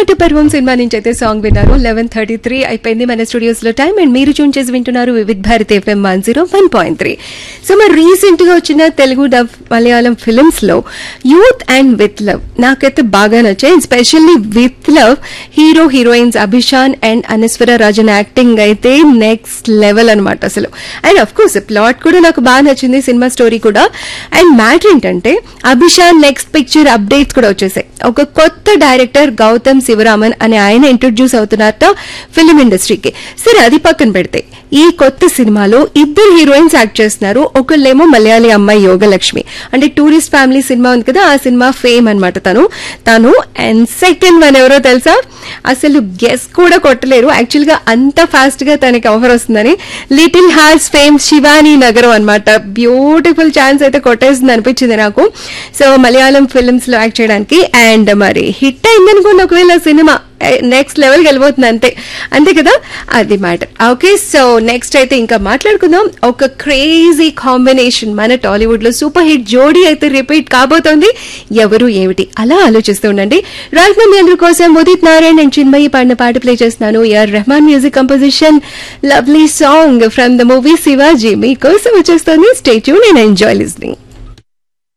ఆరాట పర్వం సినిమా నుంచి అయితే సాంగ్ విన్నారు లెవెన్ థర్టీ త్రీ అయిపోయింది మన స్టూడియోస్ లో టైం అండ్ మీరు చూన్ చేసి వింటున్నారు Vividh Bharati FM one zero one point three so మరి రీసెంట్ గా వచ్చిన తెలుగు డబ్ మలయాళం ఫిల్మ్స్ లో యూత్ అండ్ విత్ లవ్ నాకైతే బాగా నచ్చాయి specially with love hero heroines Abhishan and Anaswara Rajan acting అయితే నెక్స్ట్ లెవెల్ అనమాట అసలు అండ్ అఫ్ కోర్స్ ప్లాట్ కూడా నాకు బాగా నచ్చింది సినిమా స్టోరీ కూడా అండ్ మ్యాటర్ ఏంటంటే అభిషాన్ నెక్స్ట్ పిక్చర్ అప్డేట్స్ కూడా వచ్చేసాయి ఒక కొత్త డైరెక్టర్ గౌతమ్ శివరామన్ అనే ఆయన ఇంట్రొడ్యూస్ అవుతున్నారట ఫిలిం ఇండస్ట్రీకి సరే అది పక్కన పెడితే ఈ కొత్త సినిమాలో ఇద్దరు హీరోయిన్స్ యాక్ట్ చేస్తున్నారు ఒకళ్ళేమో మలయాళీ అమ్మాయి యోగలక్ష్మి అంటే టూరిస్ట్ ఫ్యామిలీ సినిమా ఉంది కదా ఆ సినిమా ఫేమ్ అన్నమాట తను తను అండ్ సెకండ్ వన్ ఎవరో తెలుసా అసలు గెస్ కూడా కొట్టలేరు యాక్చువల్ గా అంత ఫాస్ట్ గా తనకి ఆఫర్ వస్తుందని లిటిల్ హార్స్ ఫేమ్ శివానీ నగరం అన్నమాట బ్యూటిఫుల్ ఛాన్స్ అయితే కొట్టేస్తుంది అనిపించింది నాకు సో మలయాళం ఫిల్మ్స్ లో యాక్ట్ చేయడానికి అండ్ మరి హిట్ అయిందనుకోండి ఒకవేళ సినిమా నెక్స్ట్ లెవెల్కి వెళ్ళిపోతుంది అంతే అంతే కదా అది మ్యాటర్ ఓకే సో నెక్స్ట్ అయితే ఇంకా మాట్లాడుకుందాం ఒక క్రేజీ కాంబినేషన్ మన టాలీవుడ్ లో సూపర్ హిట్ జోడీ అయితే రిపీట్ కాబోతోంది ఎవరు ఏమిటి అలా ఆలోచిస్తూ ఉండండి రైట్ మీ అందరి కోసం ఉదిత్ నారాయణ్ అండ్ చిన్మయి పాడిన పాట ప్లే చేస్తున్నాను AR Rahman music composition lovely song from the movie Shivaji మీకోసం వచ్చేస్తుంది స్టేట్యూన్ అండ్ ఎంజాయ్ లిస్నింగ్